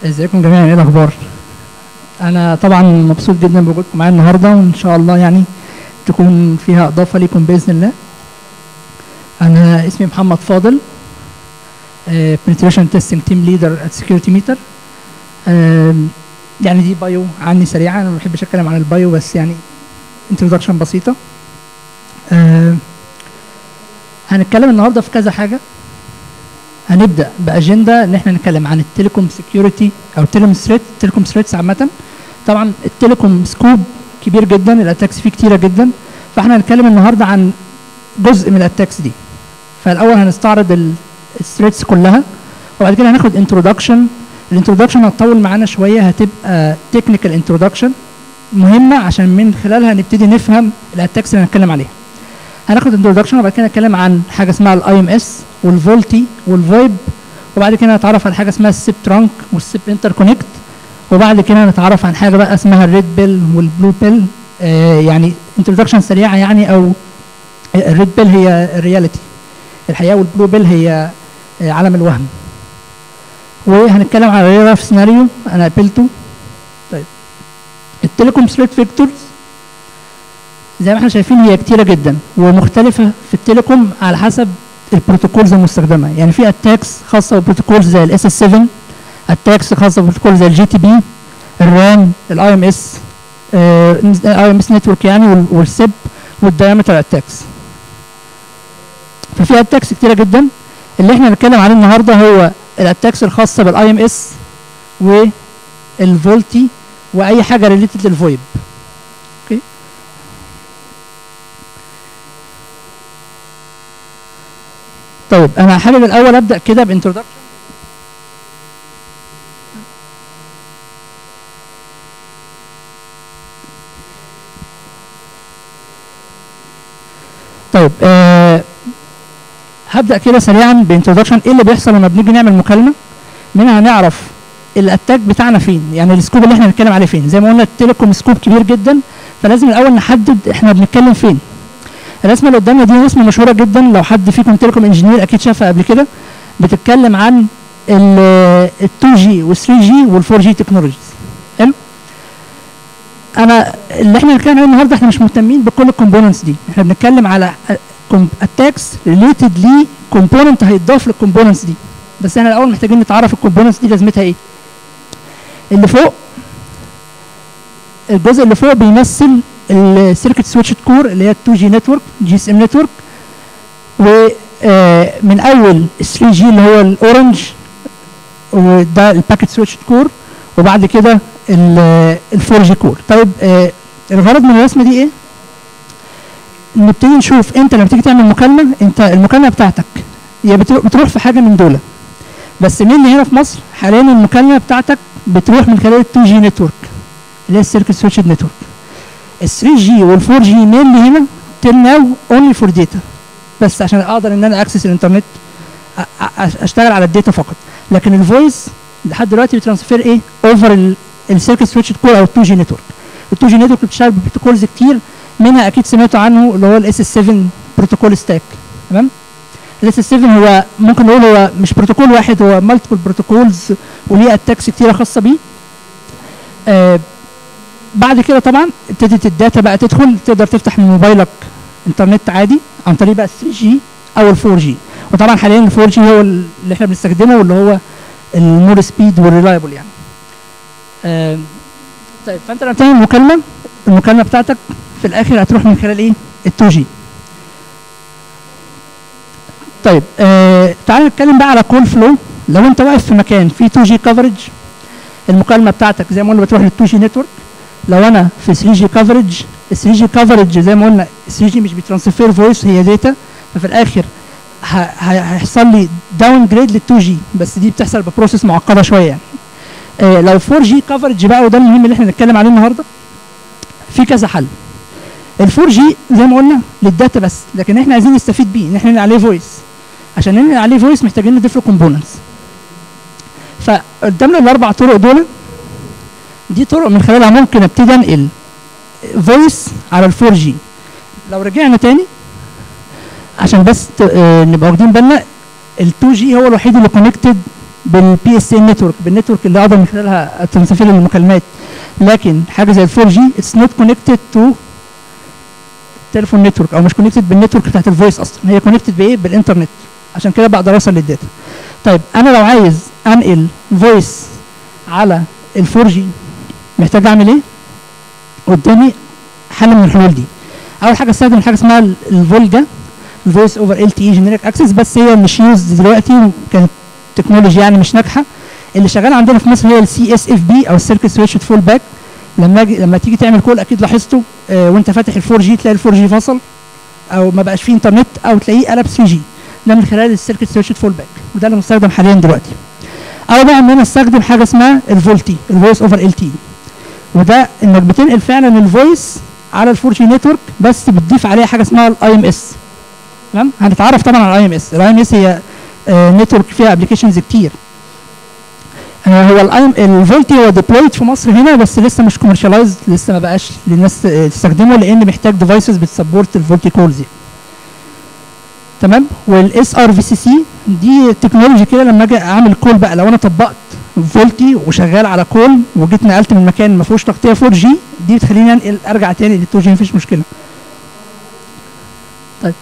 ازيكم جميعا ايه الاخبار انا طبعا مبسوط جدا بوجودكم معايا النهارده وان شاء الله يعني تكون فيها اضافه ليكم باذن الله انا اسمي محمد فاضل penetration testing team leader at security meter آم، يعني دي بايو عني سريعه انا ما بحبش اتكلم عن البايو بس يعني introduction بسيطه آم، هنتكلم النهارده في كذا حاجه هنبدا باجنده ان احنا نتكلم عن التليكوم سكيورتي او التليكوم ثريت التليكوم ثريتس عامه طبعا التليكوم سكوب كبير جدا الاتاكس فيه كتيره جدا فاحنا هنتكلم النهارده عن جزء من الاتاكس دي فالاول هنستعرض الثريتس كلها وبعد كده هناخد انترودكشن الانترودكشن هتطول معانا شويه هتبقى تكنيكال انترودكشن مهمه عشان من خلالها نبتدي نفهم الاتاكس اللي هنتكلم عليها هناخد انترودكشن وبعد كده نتكلم عن حاجه اسمها الاي ام اس والفولتي والفايب وبعد كده نتعرف على حاجه اسمها السيب ترانك والسيب انتر كونكت وبعد كده نتعرف عن حاجه بقى اسمها الريد بيل والبلو بيل آه يعني انترودكشن سريعه يعني او الريد بيل هي الرياليتي الحقيقه والبلو بيل هي آه عالم الوهم وهنتكلم على ريال لايف سيناريو انا قابلته طيب التليكوم ثريت فيكتورز زي ما احنا شايفين هي كتيره جدا ومختلفه في التليكوم على حسب البروتوكولز المستخدمه يعني في اتاكس خاصه بالبروتوكولز زي الاس اس 7 اتاكس خاصه بالبروتوكول زي الجي تي بي الرام الاي ام اس الاي ام اس نتورك يعني والسيب والدايمتر اتاكس ففي اتاكس كتيره جدا اللي احنا هنتكلم عليه النهارده هو الاتاكس الخاصه بالاي ام اس والفولتي واي حاجه ريليتد للفويب اوكي طيب انا حابب الاول ابدا كده بانترودكشن طيب آه هبدا كده سريعا بانترودكشن ايه اللي بيحصل لما بنيجي نعمل مكالمه منها هنعرف الاتاك بتاعنا فين يعني السكوب اللي احنا بنتكلم عليه فين زي ما قلنا التليكوم سكوب كبير جدا فلازم الاول نحدد احنا بنتكلم فين الرسمه اللي قدامنا دي رسمه مشهوره جدا لو حد فيكم تليكوم انجينير اكيد شافها قبل كده بتتكلم عن ال 2 جي وال 3 جي وال 4 جي تكنولوجيز حلو انا اللي احنا بنتكلم عليه النهارده احنا مش مهتمين بكل الكومبوننتس دي احنا بنتكلم على اتاكس ريليتد لي كومبوننت هيتضاف للكومبوننتس دي بس احنا الاول محتاجين نتعرف الكومبوننتس دي لازمتها ايه اللي فوق الجزء اللي فوق بيمثل السيركت سويتش كور اللي هي 2 جي نتورك جي اس ام نتورك ومن اول 3 جي اللي هو الاورنج وده الباكيت سويتش كور وبعد كده ال 4 جي كور طيب آه الغرض من الرسمه دي ايه نبتدي نشوف انت لما تيجي تعمل مكالمه انت المكالمه بتاعتك هي بتروح في حاجه من دول بس مين اللي هنا في مصر حاليا المكالمه بتاعتك بتروح من خلال ال 2 جي نتورك اللي هي السيركت سويتش نتورك ال 3 جي وال 4 جي مينلي هنا تيل ناو اونلي فور داتا بس عشان اقدر ان انا اكسس الانترنت اشتغل على الداتا فقط لكن الفويس لحد دلوقتي بترانسفير ايه اوفر السيركت سويتش كور او 2 جي نتورك ال 2 جي نتورك بتشتغل ببروتوكولز كتير منها اكيد سمعتوا عنه اللي هو الاس اس 7 بروتوكول ستاك تمام الاس اس 7 هو ممكن نقول هو مش بروتوكول واحد هو مالتيبل بروتوكولز وليه اتاكس كتيره خاصه بيه آه بعد كده طبعا ابتدت الداتا بقى تدخل تقدر تفتح من موبايلك انترنت عادي عن طريق بقى ال 3 جي او ال 4 جي وطبعا حاليا ال 4 جي هو اللي احنا بنستخدمه واللي هو المور سبيد والريلايبل يعني آه طيب فانت لما بتعمل مكالمه المكالمه بتاعتك في الاخر هتروح من خلال ايه ال 2 جي طيب آه تعال نتكلم بقى على كول فلو لو انت واقف في مكان فيه 2 جي كفرج المكالمه بتاعتك زي ما قلنا بتروح لل 2 جي نتورك لو انا في 3 جي كفرج ال 3 جي كفرج زي ما قلنا 3 جي مش بترانسفير فويس هي داتا ففي الاخر هيحصل لي داون جريد لل 2 جي بس دي بتحصل ببروسيس معقده شويه يعني آه لو 4 جي كفرج بقى وده المهم اللي احنا بنتكلم عليه النهارده في كذا حل ال 4 جي زي ما قلنا للداتا بس لكن احنا عايزين نستفيد بيه ان احنا ننقل عليه فويس عشان ننقل عليه فويس محتاجين نضيف له كومبوننتس فقدامنا الاربع طرق دول دي طرق من خلالها ممكن ابتدي انقل فويس على ال 4 جي لو رجعنا تاني عشان بس آه نبقى واخدين بالنا ال 2 جي هو الوحيد اللي كونكتد بالبي اس ان نتورك بالنتورك اللي اقدر من خلالها ترانسفير المكالمات لكن حاجه زي الفور جي اتس نوت كونكتد تو تليفون نتورك او مش كونكتد بالنتورك بتاعت الفويس اصلا هي كونكتد بايه بالانترنت عشان كده بقدر اوصل للداتا طيب انا لو عايز انقل فويس على الفور جي محتاج اعمل ايه قدامي حل من الحلول دي اول حاجه استخدم حاجه اسمها ال- الفولجا الفويس اوفر ال تي اي جينيريك اكسس بس هي مش يوز دلوقتي كانت تكنولوجي يعني مش ناجحه اللي شغال عندنا في مصر هي السي اس اف بي او السيركت سويتش فول باك لما أجي لما تيجي تعمل كول اكيد لاحظته آه وانت فاتح الفور جي تلاقي الفور جي فصل او ما بقاش فيه انترنت او تلاقيه قلب 3 جي ده من خلال السيركت سويتش فول باك وده اللي مستخدم حاليا دلوقتي او بقى ان انا استخدم حاجه اسمها الفولتي الفويس اوفر ال تي وده انك بتنقل فعلا الفويس على الفور جي نتورك بس بتضيف عليها حاجه اسمها الاي ام اس تمام هنتعرف طبعا على الاي ام اس الاي ام اس هي نتورك فيها ابلكيشنز كتير آه، هو الاي الفولتي هو ديبلويد في مصر هنا بس لسه مش كوميرشالايزد لسه ما بقاش للناس آه، تستخدمه لان محتاج ديفايسز بتسبورت الفولتي كولز يعني. تمام والاس ار في سي سي دي تكنولوجي كده لما اجي اعمل كول بقى لو انا طبقت فولتي وشغال على كول وجيت نقلت من مكان ما فيهوش تغطيه 4 جي دي بتخليني انقل ارجع تاني لل 2 جي مفيش مشكله طيب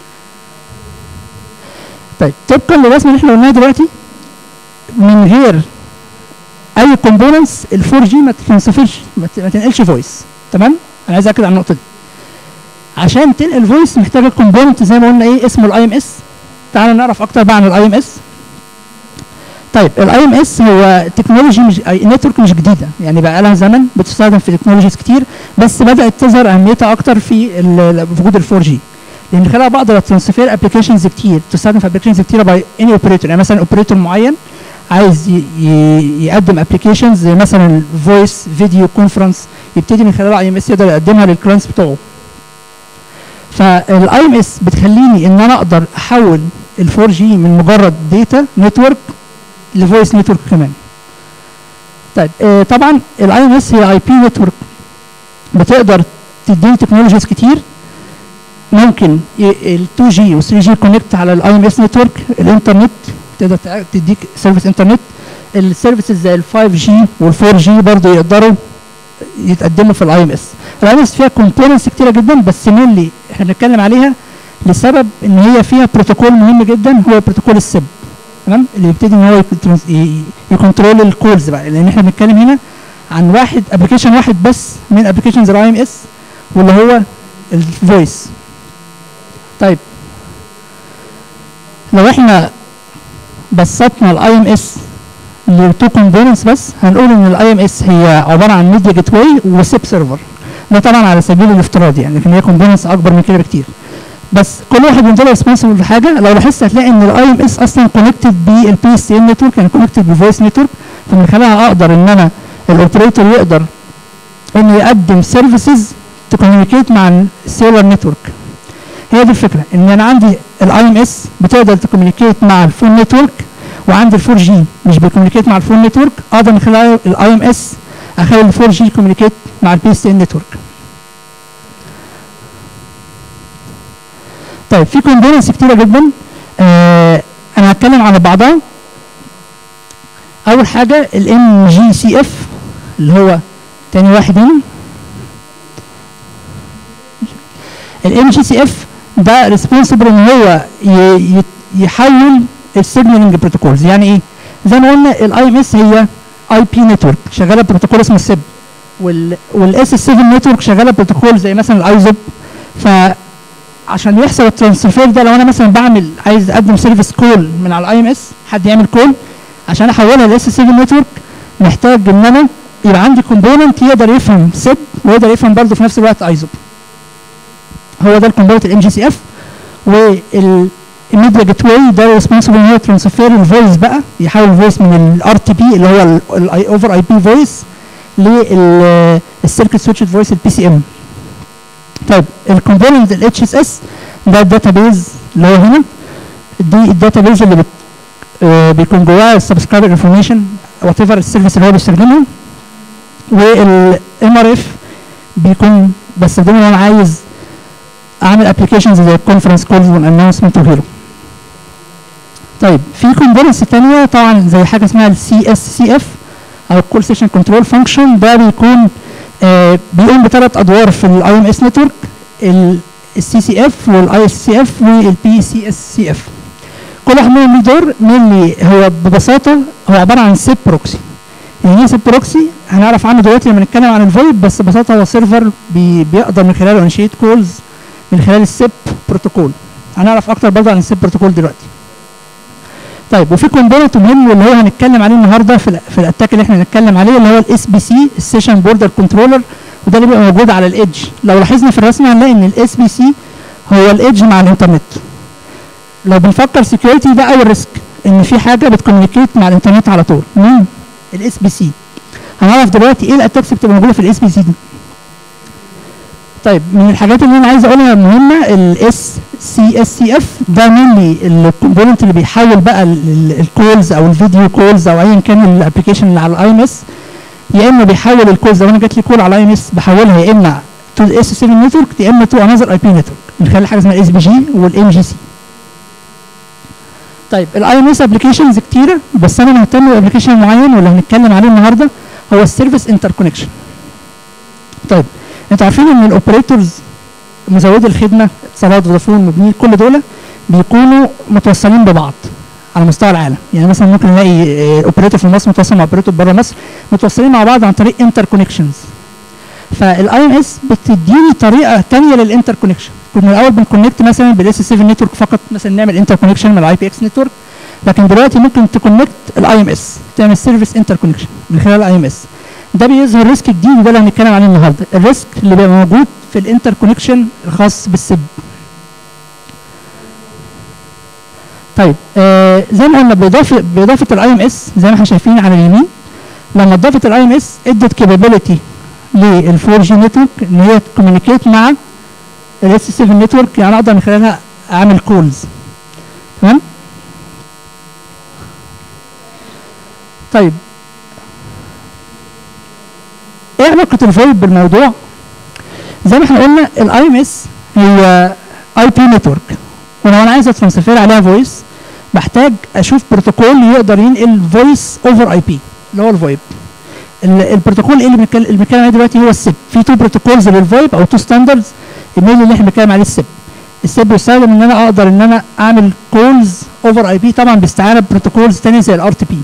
طيب طبقا للرسمه اللي احنا قلناها دلوقتي من غير اي كومبوننتس ال 4 جي ما تنسفرش ما ت- ما تنقلش فويس تمام انا عايز اكد على النقطه دي عشان تنقل فويس محتاجه كومبوننت زي ما قلنا ايه اسمه الاي ام اس تعالوا نعرف اكتر بقى عن الاي ام اس طيب الاي ام اس هو تكنولوجي مش نتورك مش جديده يعني بقى لها زمن بتستخدم في تكنولوجيز كتير بس بدات تظهر اهميتها اكتر في ال- في وجود ال 4 جي لان خلالها بقدر اترانسفير ابلكيشنز كتير تستخدم في ابلكيشنز كتيره باي اني اوبريتور يعني مثلا اوبريتور معين عايز ي- ي- يقدم ابلكيشنز زي مثلا فويس فيديو كونفرنس يبتدي من خلال اي ام اس يقدر يقدمها للكلاينتس بتوعه فالاي ام اس بتخليني ان انا اقدر احول ال 4 جي من مجرد داتا نتورك لفويس نتورك كمان طيب آه طبعا الاي ام اس هي اي بي نتورك بتقدر تديني تكنولوجيز كتير ممكن ال 2 جي و 3 جي كونكت على الاي ام اس نتورك الانترنت تقدر تع- تديك سيرفيس انترنت السيرفيسز زي ال 5 جي وال 4 جي برضه يقدروا يتقدموا في الاي ام اس الاي ام اس فيها كومبوننتس كتيره جدا بس مين احنا بنتكلم عليها لسبب ان هي فيها بروتوكول مهم جدا هو بروتوكول السب تمام اللي يبتدي ان هو يكونترول- ي- يكنترول الكولز بقى لان احنا بنتكلم هنا عن واحد ابلكيشن واحد بس من ابلكيشنز الاي ام اس واللي هو الفويس طيب لو احنا بسطنا الاي ام اس لتو كومبوننتس بس هنقول ان الاي ام اس هي عباره عن ميديا جيت واي وسيب سيرفر ده طبعا على سبيل الافتراض يعني لكن هي كومبوننتس اكبر من كده بكتير بس كل واحد من دول ريسبونسبل لحاجه لو لاحظت هتلاقي ان الاي ام اس اصلا كونكتد بالبي اس ان نتورك يعني كونكتد بالفويس نتورك فمن خلالها اقدر ان انا الاوبريتور يقدر انه يقدم سيرفيسز تكوميونيكيت مع السيلر نتورك هي دي الفكره ان انا عندي الاي ام اس بتقدر تكوميونيكيت مع الفون نتورك وعندي الفور جي مش بيكوميونيكيت مع الفون نتورك اقدر من خلال الاي ام اس اخلي الفور جي كوميونيكيت مع البي اس ان نتورك طيب في كومبوننتس كتيره جدا آه انا هتكلم على بعضها اول حاجه الام جي سي اف اللي هو تاني واحد هنا الام جي سي اف ده ريسبونسبل ان هو ي- ي- يحول السيجنالينج بروتوكولز يعني ايه زي ما قلنا الاي ام اس هي اي بي نتورك شغاله بروتوكول اسمه السيب والاس اس 7 نتورك شغاله بروتوكول زي مثلا الايزوب فعشان يحصل الترانسفير ده لو انا مثلا بعمل عايز اقدم سيرفيس كول من على الاي ام اس حد يعمل كول عشان احولها لاس 7 نتورك محتاج ان انا يبقى عندي كومبوننت يقدر يفهم سيب ويقدر يفهم برضه في نفس الوقت ايزوب هو ده الكومبوننت الام جي سي اف والميديا جيت واي ده ريسبونسبل ان هو ترانسفير الفويس بقى يحول الفويس من الار تي بي اللي هو الاوفر اي بي فويس للسيركت سويتش فويس البي سي ام طيب الكومبوننت الاتش اس اس ده الداتابيز اللي هو هنا دي الداتابيز اللي بت آه، بيكون جواها السبسكرايبر انفورميشن وات ايفر السيرفيس اللي هو بيستخدمها والام ار اف بيكون بستخدمه لو انا عايز اعمل ابلكيشنز زي الكونفرنس كولز والانونسمنت وغيره طيب في كومبوننتس تانية طبعا زي حاجه اسمها السي اس سي اف او الكول سيشن كنترول فانكشن ده بيكون آه بيقوم بثلاث ادوار في الاي ام اس نتورك السي سي اف والاي اس سي اف والبي سي اس سي اف كل واحد منهم ليه دور مينلي هو ببساطه هو عباره عن سيب بروكسي يعني ايه سيب بروكسي هنعرف عنه دلوقتي لما نتكلم عن الفويب بس ببساطه هو سيرفر بي بيقدر من خلاله انشيت كولز من خلال السيب بروتوكول هنعرف اكتر برضه عن السيب بروتوكول دلوقتي طيب وفي كومبوننت مهم واللي هو هنتكلم عليه النهارده في ال في الاتاك اللي احنا هنتكلم عليه اللي هو الاس بي سي السيشن بوردر كنترولر وده اللي بيبقى موجود على الايدج لو لاحظنا في الرسمه هنلاقي ان الاس بي سي هو الايدج مع الانترنت لو بنفكر سكيورتي ده اول ريسك ان في حاجه بتكوميونيكيت مع الانترنت على طول مين الاس بي سي هنعرف دلوقتي ايه الاتاكس اللي بتبقى موجوده في الاس بي سي دي طيب من الحاجات اللي انا عايز اقولها مهمه الاس سي اس سي اف ده مينلي الكومبوننت اللي بيحول بقى الكولز او الفيديو كولز او ايا كان الابلكيشن اللي على الاي ام اس يا اما بيحول الكولز لو انا جات لي كول على الاي ام اس بحولها يا اما تو الاس 7 نتورك يا اما تو انذر اي بي نتورك من خلال حاجه اسمها الاس بي جي والام جي سي طيب الاي ام اس ابلكيشنز كتيره بس انا مهتم بابلكيشن معين واللي هنتكلم عليه النهارده هو السيرفيس انتركونكشن طيب انتوا عارفين ان الاوبريتورز مزودي الخدمه اتصالات فودافون موبينيل كل دول بيكونوا متوصلين ببعض على مستوى العالم يعني مثلا ممكن نلاقي اوبريتور في مصر متوصل مع اوبريتور بره مصر متوصلين مع بعض عن طريق انتر كونكشنز فالاي ام اس بتديني طريقه ثانيه للانتر كونكشن كنا الاول بنكونكت مثلا بالاس 7 نتورك فقط مثلا نعمل انتر كونكشن من الاي بي اكس نتورك لكن دلوقتي ممكن تكونكت الاي ام اس تعمل سيرفيس انتر كونكشن من خلال الاي ام اس ده بيظهر ريسك جديد وده اللي هنتكلم عليه النهارده الريسك اللي بيبقى موجود في الانتر كونكشن الخاص بالسب طيب آه زي ما قلنا باضافه باضافه الاي ام اس زي ما احنا شايفين على اليمين لما اضافت الاي ام اس ادت كابابيلتي لل 4 جي نتورك ان هي تكوميونيكيت مع الاس 7 نتورك يعني اقدر من خلالها اعمل كولز تمام طيب ايه علاقه الفويب بالموضوع زي ما احنا قلنا الاي ام اس هي اي بي نتورك ولو انا عايز اترانسفير عليها فويس بحتاج اشوف بروتوكول يقدر ينقل فويس اوفر اي بي اللي هو الفويب البروتوكول ايه اللي بنتكلم اللي بنتكلم عليه دلوقتي هو السيب في تو بروتوكولز للفويب او تو ستاندردز الميل اللي احنا بنتكلم عليه السيب السيب بيستخدم ان انا اقدر ان انا اعمل كولز اوفر اي بي طبعا باستعانه بروتوكولز ثانيه زي الار تي بي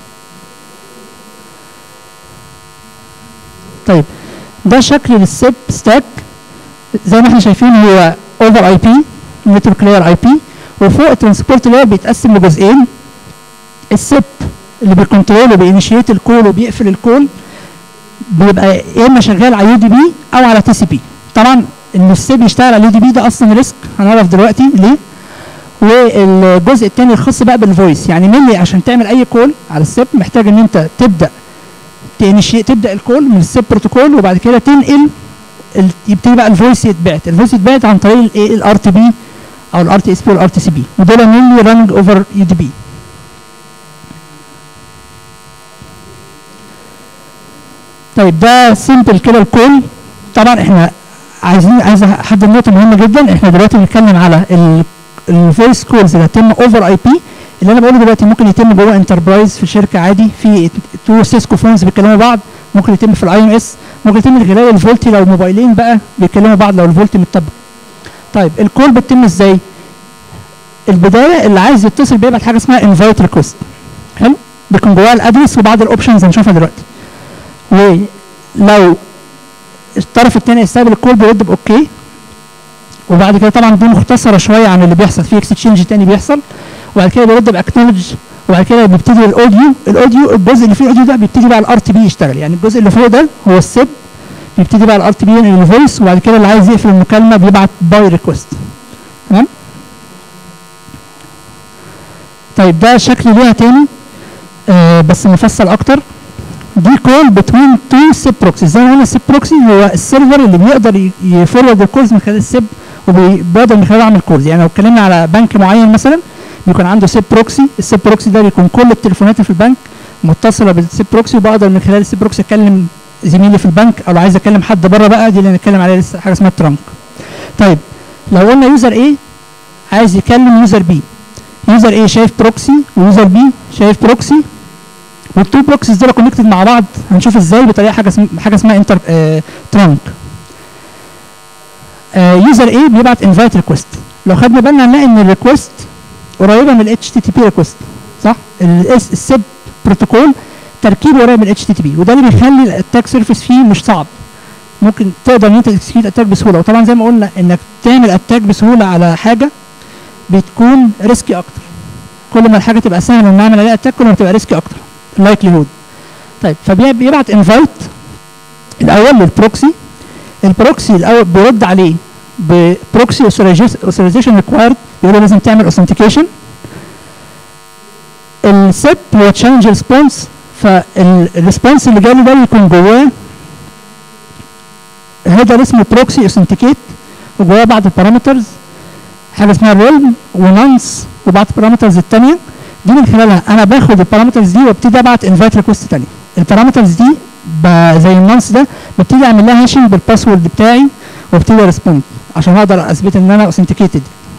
طيب ده شكل للسيب ستاك زي ما احنا شايفين هو اوفر اي بي نتورك لاير اي بي وفوق الترانسبورت لاير بيتقسم لجزئين السيب اللي بيكنترول وبينيشيت الكول وبيقفل الكول بيبقى يا اما شغال على يو دي بي او على تي سي بي طبعا ان السيب يشتغل على اليو دي بي ده اصلا ريسك هنعرف دلوقتي ليه والجزء الثاني الخاص بقى بالفويس يعني مني عشان تعمل اي كول على السيب محتاج ان انت تبدا تنشي تبدا الكول من السيب بروتوكول وبعد كده تنقل يبتدي بقى الفويس يتبعت الفويس يتبعت عن طريق الايه الار تي بي او الار تي اس بي والار تي سي بي ودول مينلي رانج اوفر يو دي بي طيب ده سيمبل كده الكول طبعا احنا عايزين عايز احدد نقطه مهمه جدا احنا دلوقتي بنتكلم على الفويس كولز اللي هتتم اوفر اي بي اللي انا بقوله دلوقتي ممكن يتم جوه انتربرايز في شركه عادي في تو سيسكو فونز بيكلموا بعض ممكن يتم في الاي ام اس ممكن يتم من خلال الفولتي لو موبايلين بقى بيكلموا بعض لو الفولتي متطبق طيب الكول بتتم ازاي البدايه اللي عايز يتصل بيبعت حاجه اسمها انفايت ريكوست حلو بيكون جواها الادرس وبعض الاوبشنز هنشوفها دلوقتي ولو الطرف الثاني يستقبل الكول بيرد باوكي وبعد كده طبعا دي مختصره شويه عن اللي بيحصل في اكستشينج تاني بيحصل وبعد كده بيرد باكنولج وبعد كده بيبتدي الاوديو الاوديو الجزء اللي فيه الاوديو ده بيبتدي بقى الار تي بي يشتغل يعني الجزء اللي فوق ده هو السيب بيبتدي بقى الار تي بي ينقل الفويس وبعد كده اللي عايز يقفل المكالمه بيبعت باي ريكوست تمام طيب ده شكل ليها تاني آه بس مفصل اكتر دي كول بتوين تو سيب بروكسي زي ما قلنا السيب بروكسي هو السيرفر اللي بيقدر يفورورد الكولز من خلال السيب وبيقدر من خلاله يعمل كولز يعني لو اتكلمنا على بنك معين مثلا بيكون عنده سيب بروكسي السيب بروكسي ده بيكون كل التليفونات اللي في البنك متصله بالسيب بروكسي وبقدر من خلال السيب بروكسي اكلم زميلي في البنك او لو عايز اكلم حد بره بقى دي اللي هنتكلم عليها لسه حاجه اسمها ترانك طيب لو قلنا يوزر ايه عايز يكلم يوزر بي يوزر ايه شايف بروكسي ويوزر بي شايف بروكسي والتو بروكسيز دول كونكتد مع بعض هنشوف ازاي بطريقه حاجه اسم حاجه اسمها انتر ترانك يوزر ايه بيبعت انفايت ريكوست لو خدنا بالنا هنلاقي ان الريكوست قريبه من الاتش تي تي بي ريكوست صح السب بروتوكول تركيبه قريب من الاتش تي تي بي وده اللي بيخلي الاتاك سيرفيس فيه مش صعب ممكن تقدر ان انت تكسكيوت اتاك بسهوله وطبعا زي ما قلنا انك تعمل اتاك بسهوله على حاجه بتكون ريسكي اكتر كل ما الحاجه تبقى سهله ان نعمل عليها اتاك كل ما بتبقى ريسكي اكتر اللايكلي طيب فبيبعت انفايت الاول للبروكسي البروكسي الاول بيرد عليه ببروكسي اوثرايزيشن ريكوايرد بيقول له لازم تعمل اوثنتيكيشن السيب هو تشالنج ريسبونس فالريسبونس اللي جاي ده يكون جواه هيدر اسمه بروكسي اوثنتيكيت وجواه بعض البارامترز حاجه اسمها ريلم ونانس وبعض البارامترز الثانيه دي من خلالها انا باخد البارامترز دي وابتدي ابعت انفايت ريكوست ثانيه البارامترز دي زي النانس ده ببتدي اعمل لها هاشنج بالباسورد بتاعي وابتدي ارسبوند عشان اقدر اثبت ان انا اوثنتيكيتد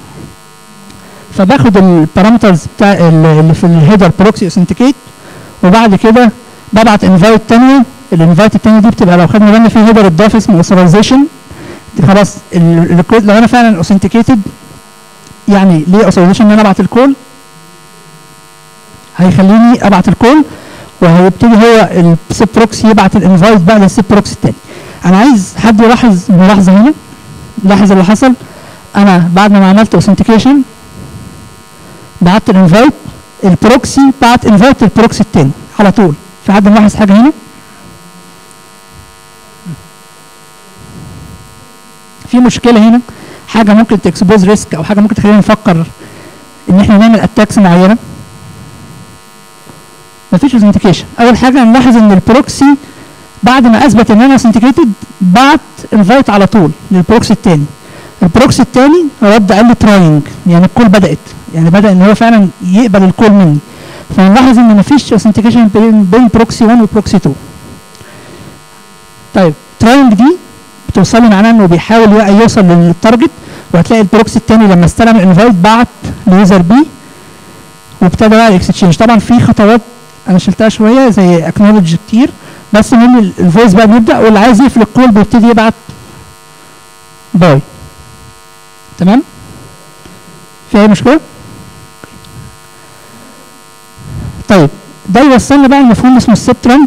فباخد البارامترز بتاع اللي في الهيدر بروكسي اوثنتيكيت وبعد كده ببعت انفايت ثانيه الانفايت الثانيه دي بتبقى لو خدنا بالنا في هيدر اتضاف اسمه اوثرايزيشن خلاص لو انا فعلا اوثنتيكيتد يعني ليه اوثرايزيشن ان انا ابعت الكول هيخليني ابعت الكول وهيبتدي هو السيب بروكسي يبعت الانفايت بقى للسيب بروكسي الثاني انا عايز حد يلاحظ ملاحظه هنا لاحظ اللي حصل انا بعد ما عملت اوثنتيكيشن بعت الانفايت البروكسي بعت انفايت للبروكسي الثاني على طول في حد ملاحظ حاجه هنا في مشكله هنا حاجه ممكن تكسبوز ريسك او حاجه ممكن تخلينا نفكر ان احنا نعمل اتاكس معينه مفيش اوثنتيكيشن اول حاجه نلاحظ ان البروكسي بعد ما اثبت ان انا اوثنتيكيتد بعت انفايت على طول للبروكسي الثاني البروكسي الثاني رد قال لي تراينج يعني الكول بدات يعني بدا ان هو فعلا يقبل الكول مني فنلاحظ ان مفيش اوثنتيكيشن بين بين بروكسي 1 وبروكسي 2 طيب تراينج دي بتوصل لي معناها انه بيحاول يوصل للتارجت وهتلاقي البروكسي الثاني لما استلم الانفايت بعت ليوزر بي وابتدى بقى الاكستشينج طبعا في خطوات انا شلتها شويه زي اكنولج كتير بس المهم الفويس بقى بيبدا واللي عايز يقفل الكول بيبتدي يبعت باي تمام في اي مشكله طيب ده يوصلنا بقى لمفهوم اسمه السيب ترانك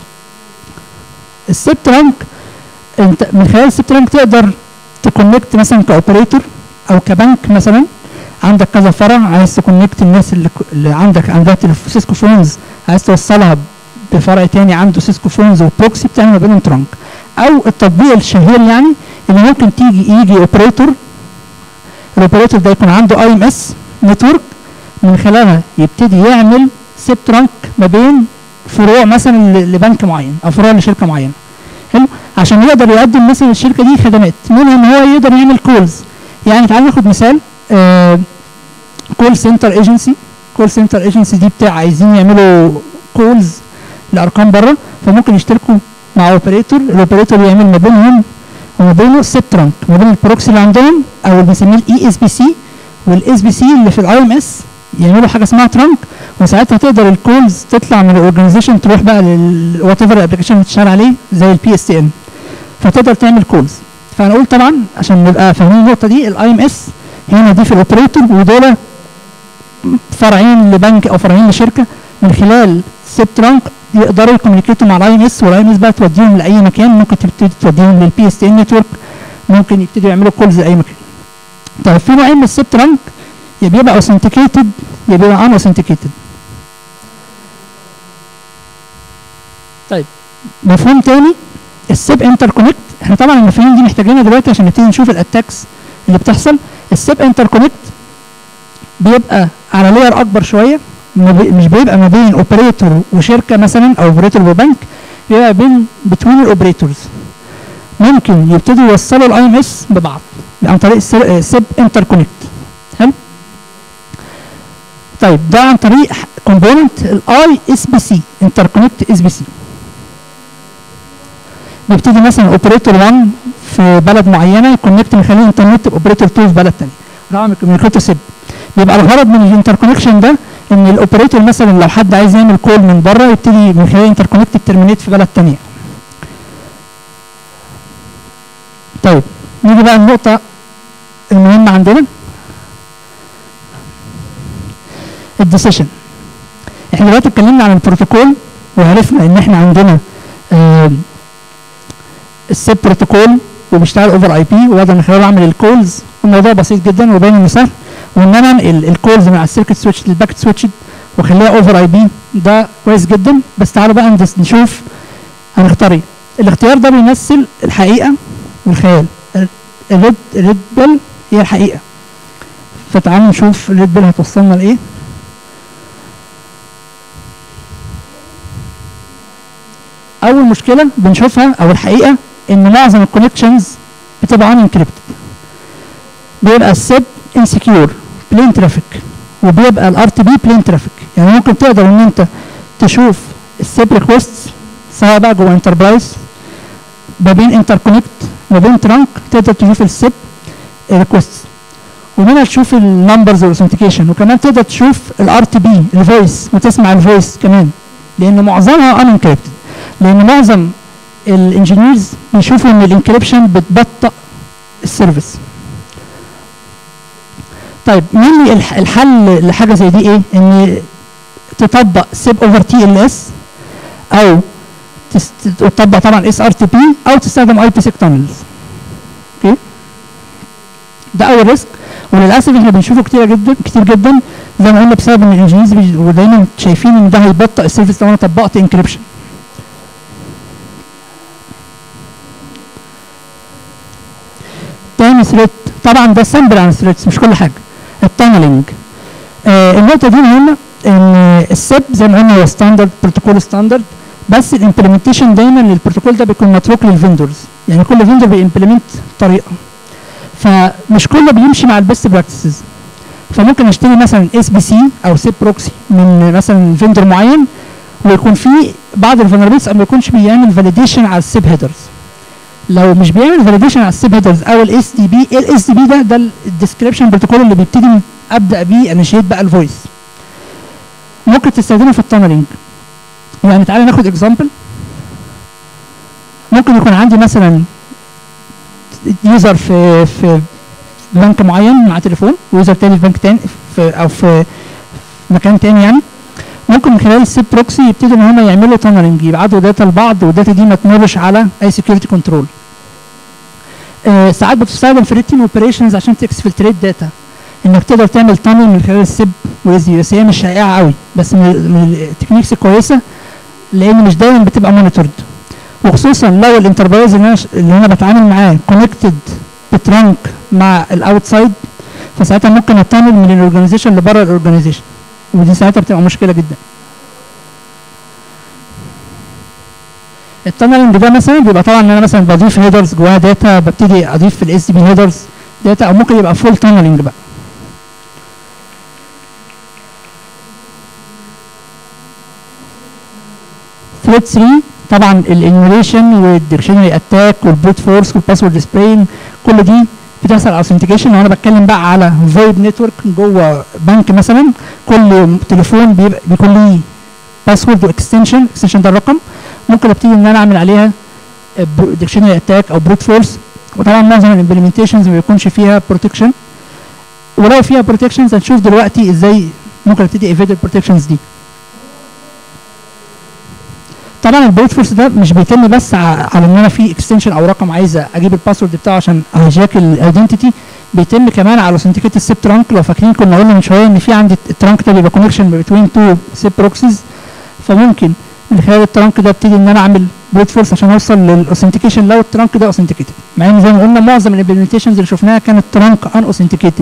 السيب ترانك انت من خلال السيب ترانك تقدر تكونكت مثلا كاوبريتور او كبنك مثلا عندك كذا فرع عايز تكونكت الناس اللي, اللي عندك عندها سيسكو فونز عايز توصلها بفرع تاني عنده سيسكو فونز وبروكسي بتعمل ما بينهم ترانك او التطبيق الشهير يعني اللي ممكن تيجي يجي اوبريتور الاوبريتور ده يكون عنده اي ام اس نتورك من خلالها يبتدي يعمل سيب ترانك ما بين فروع مثلا لبنك معين او فروع لشركه معينه حلو عشان يقدر يقدم مثلا الشركه دي خدمات منها ان هو يقدر يعمل كولز يعني تعال ناخد مثال كول سنتر ايجنسي كول سنتر ايجنسي دي بتاع عايزين يعملوا كولز لارقام بره فممكن يشتركوا مع اوبريتور الاوبريتور يعمل ما بينهم وما بينه سيب ترانك ما بين البروكسي اللي عندهم او اللي بنسميه الاي اس بي سي والاس بي سي اللي في الاي ام اس يعملوا حاجه اسمها ترانك وساعتها تقدر الكولز تطلع من الاورجنايزيشن تروح بقى للوات ايفر الابلكيشن اللي بتشتغل عليه زي البي اس تي ان فتقدر تعمل كولز فهنقول طبعا عشان نبقى فاهمين النقطه دي الاي ام اس هنا دي في الاوبريتور ودول فرعين لبنك او فرعين لشركه من خلال سيب ترانك يقدروا يكوميونيكيتوا مع الاي ام اس والاي ام اس بقى توديهم لاي مكان ممكن تبتدي توديهم للبي اس تي ان نتورك ممكن يبتدوا يعملوا كولز لاي مكان. طيب في نوعين من السيب ترانك يا بيبقى اوثنتيكيتد يا بيبقى ان اوثنتيكيتد. طيب مفهوم تاني السيب انتر كونكت احنا طبعا المفاهيم دي محتاجينها دلوقتي عشان نبتدي نشوف الاتاكس اللي بتحصل السيب انتر كونكت بيبقى على لير اكبر شويه مش بيبقى ما بين اوبريتور وشركه مثلا او اوبريتور وبنك بيبقى بين بتوين الاوبريتورز ممكن يبتدوا يوصلوا الاي ام اس ببعض عن طريق سيب انتر كونكت حلو طيب ده عن طريق كومبوننت الاي اس بي سي انتر كونكت اس بي سي بيبتدي مثلا اوبريتور 1 في بلد معينه يكونكت من خلال الانترنت باوبريتور 2 في بلد ثاني طبعا الكوميونيكيتور سيب بيبقى الغرض من الانتركونكشن ده ان الاوبريتور مثلا لو حد عايز يعمل كول من بره يبتدي من خلال انتركونكت ترمينيت في بلد تانية طيب نيجي بقى النقطة المهمة عندنا الديسيشن احنا دلوقتي اتكلمنا عن البروتوكول وعرفنا ان احنا عندنا آه السيب بروتوكول وبيشتغل اوفر اي بي واقدر من خلاله اعمل الكولز الموضوع بسيط جدا وباين انه سهل وان انا انقل الكولز من على السيركت سويتش للباكت سويتش واخليها اوفر اي بي ده كويس جدا بس تعالوا بقى ندس- نشوف هنختار ايه الاختيار ده بيمثل الحقيقه والخيال ال- الريد الريد بيل هي الحقيقه فتعالوا نشوف الريد بيل هتوصلنا لايه اول مشكله بنشوفها او الحقيقه ان معظم الكونكشنز بتبقى ان انكريبتد بيبقى السيب انسكيور بلين ترافيك وبيبقى الار تي بي بلين ترافيك يعني ممكن تقدر ان انت تشوف السيب ريكوست سواء بقى جوه انتربرايز ما بين انتركونكت ما بين ترانك تقدر تشوف السيب ريكوست ومنها تشوف النمبرز والاوثنتيكيشن وكمان تقدر تشوف الار تي بي الفويس وتسمع الفويس كمان لان معظمها ان انكريبتد لان معظم الانجينيرز بيشوفوا ان الانكريبشن بتبطئ السيرفيس طيب مين الح- الحل لحاجه زي دي ايه ان تطبق سيب اوفر تي ال اس او تست- تطبق طبعا اس ار تي بي او تستخدم اي بي سيك تانلز اوكي ده اول ريسك وللاسف احنا بنشوفه كتير جدا كتير جدا زي ما قلنا بسبب ان الانجينيرز بي- ودايما شايفين ان ده هيبطئ السيرفيس لو انا طبقت انكريبشن تاني ثريد طبعا ده سامبل عن الثريدز مش كل حاجه التانلينج آه النقطه دي مهمه ان السيب زي ما قلنا هو ستاندرد بروتوكول ستاندرد بس الامبلمنتيشن دايما للبروتوكول ده بيكون متروك للفندورز يعني كل فندور بيمبلمنت طريقه فمش كله بيمشي مع البيست براكتسز فممكن اشتري مثلا اس بي سي او سيب بروكسي من مثلا فندور معين ويكون في بعض الفولنربيلتيز ما يكونش بيعمل فاليديشن على السيب هيدرز لو مش بيعمل فاليديشن على السيب هيدرز او الاس دي بي الاس دي بي ده ده الديسكريبشن بروتوكول اللي بيبتدي ابدا بيه انيشيت بقى الفويس ممكن تستخدمه في التانلينج يعني تعالى ناخد اكزامبل ممكن يكون عندي مثلا يوزر في في بنك معين مع تليفون ويوزر تاني في بنك تاني في او في مكان تاني يعني ممكن من خلال السيب بروكسي يبتدوا ان هم يعملوا تانلينج يبعتوا داتا لبعض والداتا دي ما تمرش على اي سكيورتي كنترول آه ساعات بتستخدم في ريتين اوبريشنز عشان تكسفلتريت داتا انك تقدر تعمل تانل من خلال السيب ويزي بس هي مش شائعه قوي بس من, من التكنيكس الكويسه لان مش دايما بتبقى مونيتورد وخصوصا لو الانتربرايز اللي انا ش- اللي انا بتعامل معاه كونكتد بترانك مع الاوتسايد فساعتها ممكن اتعامل من الاورجنايزيشن لبره الاورجنايزيشن ودي ساعتها بتبقى مشكله جدا التانلنج ده مثلا بيبقى طبعا ان انا مثلا بضيف هيدرز جواها داتا ببتدي اضيف في الاس بي هيدرز داتا او ممكن يبقى فول تانلنج بقى ثريد 3 طبعا الانيميشن والديكشنري اتاك والبروت فورس والباسورد سبرين كل دي بتحصل اوثنتيكيشن لو انا بتكلم بقى على فويب نتورك جوه بنك مثلا كل تليفون بيبقى بيكون ليه باسورد واكستنشن اكستنشن ده الرقم ممكن ابتدي ان انا اعمل عليها ديكشنري اتاك او بروت فورس وطبعا معظم الامبلمنتيشنز ما بيكونش فيها بروتكشن ولو فيها بروتكشنز هنشوف دلوقتي ازاي ممكن ابتدي ايفيد البروتكشنز دي طبعا البروت فورس ده مش بيتم بس ع- على ان انا في اكستنشن او رقم عايز اجيب الباسورد بتاعه عشان هيجاك الايدنتيتي بيتم كمان على اوثنتيكيت السيب ترانك لو فاكرين كنا قلنا من شويه ان في عندي الترانك ده بيبقى كونكشن بين تو سيب بروكسيز فممكن من خلال الترانك ده ابتدي ان انا اعمل بروت فورس عشان اوصل للاوثنتيكيشن لو الترانك ده اوثنتيكيتد مع ان زي ما قلنا معظم الامبلمنتيشنز اللي شفناها كانت ترانك ان اوثنتيكيتد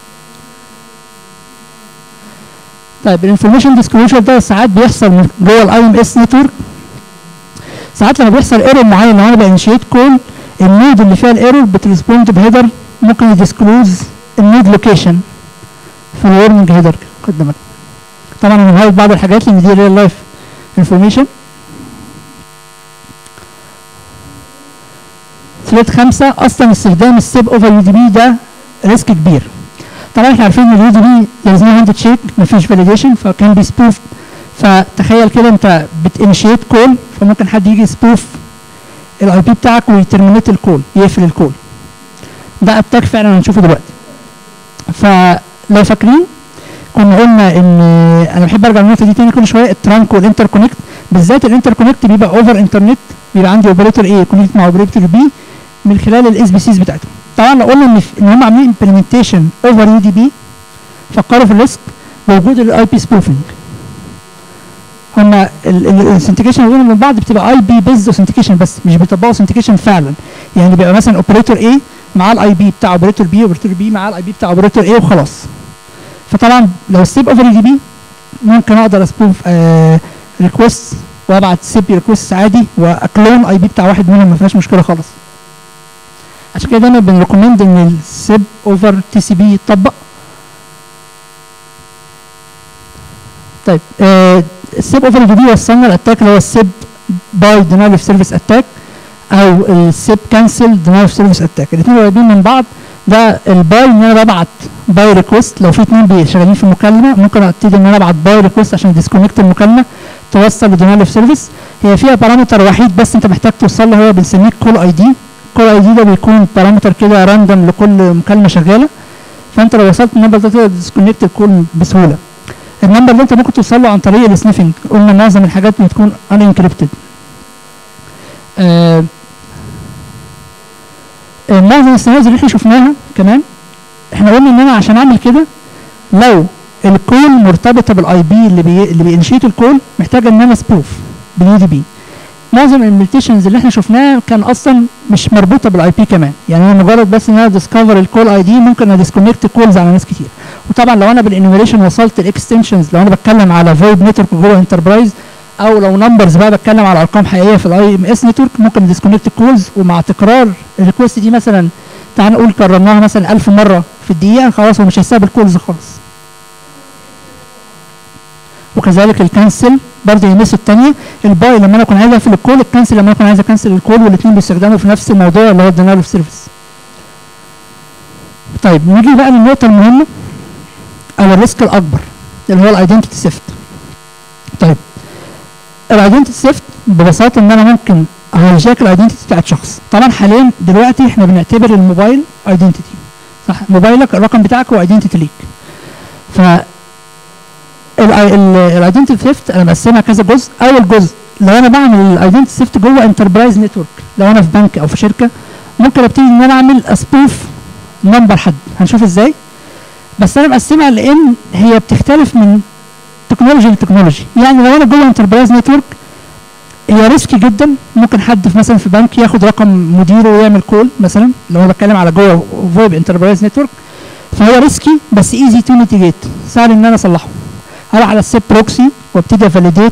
طيب الانفورميشن ديسكلوجر ده ساعات بيحصل من جوه الاي ام اس نتورك ساعات لما بيحصل ايرور معين لو انا بانشيت كول النود اللي فيها الايرور بتريسبوند بهيدر ممكن يديسكلوز النود لوكيشن في الورنينج هيدر خد بالك طبعا انا هايد بعض الحاجات لان دي ريل لايف انفورميشن ثريد خمسة اصلا استخدام السيب اوفر يو دي بي ده ريسك كبير طبعا احنا عارفين ان اليو دي بي there is no hand shake مفيش فاليديشن فكان بي سبوف فتخيل كده انت بتنشيت كول فممكن حد يجي سبوف الاي بي بتاعك ويترمينيت الكول يقفل الكول ده اتاك فعلا هنشوفه دلوقتي فلو فاكرين كنا قلنا ان انا بحب ارجع للنقطه دي تاني كل شويه الترانك والانتر كونكت بالذات الانتر كونكت بيبقى اوفر انترنت بيبقى عندي اوبريتور ايه كونكت مع اوبريتور بي من خلال الاس بي سيز بتاعتهم طبعا لو قلنا ان ان هم عاملين امبلمنتيشن اوفر يو دي بي فكروا في الريسك بوجود الاي بي سبوفنج هما الاثنتيكيشن اللي بينهم من بعض بتبقى اي بي بيزد اوثنتيكيشن بس مش بيطبقوا اوثنتيكيشن فعلا يعني بيبقى مثلا اوبريتور اي مع الاي بي بتاع اوبريتور بي اوبريتور بي مع الاي بي بتاع اوبريتور اي وخلاص فطبعا لو السيب اوفر دي بي ممكن اقدر اسبوف آه ريكوست وابعت سيب ريكوست عادي واكلون اي بي بتاع واحد منهم ما فيهاش مشكله خالص عشان كده دايما بنريكومند ان السيب اوفر تي سي بي يتطبق طيب آه السيب اوفر دي بي وصلنا الاتاك اللي هو السيب باي دينايل اوف سيرفيس اتاك او السيب كانسل دينايل اوف سيرفيس اتاك الاثنين قريبين من بعض ده الباي ان انا ببعت باي ريكوست لو في اثنين شغالين في مكالمه ممكن ابتدي ان انا ابعت باي ريكوست عشان ديسكونكت المكالمه توصل لدينايل اوف سيرفيس هي فيها بارامتر وحيد بس انت محتاج توصل له هو بنسميه كول اي دي كول اي دي ده بيكون بارامتر كده راندوم لكل مكالمه شغاله فانت لو وصلت النمبر ده تقدر تديسكونكت الكول بسهوله النمبر ده انت ممكن توصل له عن طريق السنيفنج قلنا معظم الحاجات بتكون ان انكريبتد آه آه معظم السيناريوز اللي احنا شفناها كمان احنا قلنا ان انا عشان اعمل كده لو الكول مرتبطه بالاي بي اللي بي اللي بينشيت الكول محتاجه ان انا سبوف باليو دي بي معظم الامبليتيشنز اللي احنا شفناها كان اصلا مش مربوطه بالاي بي كمان يعني انا مجرد بس ان انا ديسكفر الكول اي دي ممكن اديسكونكت كولز على ناس كتير وطبعا لو انا بالانيميشن وصلت الاكستنشنز لو انا بتكلم على فويب نتورك جوه انتربرايز او لو نمبرز بقى بتكلم على ارقام حقيقيه في الاي ام اس نتورك ممكن ديسكونكت الكولز ومع تكرار الريكوست دي مثلا تعال نقول كررناها مثلا 1000 مره في الدقيقه خلاص هو مش هيستقبل كولز خالص وكذلك الكنسل برضه يمس الثانيه الباي لما انا اكون عايز اقفل الكول الكنسل لما انا اكون عايز اكنسل الكول والاثنين بيستخدموا في نفس الموضوع اللي هو الدينايل اوف سيرفيس طيب نيجي بقى للنقطه المهمه او الريسك الاكبر اللي هو الايدنتيتي سيفت طيب الايدنتيتي سيفت ببساطه ان انا ممكن هايجاك الايدنتيتي بتاعت شخص طبعا حاليا دلوقتي احنا بنعتبر الموبايل ايدنتيتي صح موبايلك الرقم بتاعك هو ايدنتيتي ليك ف الايدنتيتي ثيفت انا مقسمها كذا جزء اول جزء لو انا بعمل الايدنتيتي ثيفت جوه انتربرايز نتورك لو انا في بنك او في شركه ممكن ابتدي ان انا اعمل اسبوف نمبر حد هنشوف ازاي بس انا مقسمها لان هي بتختلف من تكنولوجي لتكنولوجي يعني لو انا جوه انتربرايز نتورك هي ريسكي جدا ممكن حد في مثلا في بنك ياخد رقم مديره ويعمل كول مثلا لو انا بتكلم على جوه فويب انتربرايز نتورك فهو ريسكي بس ايزي تو ميتيجيت سهل ان انا اصلحه هروح على السيب بروكسي وابتدي افاليديت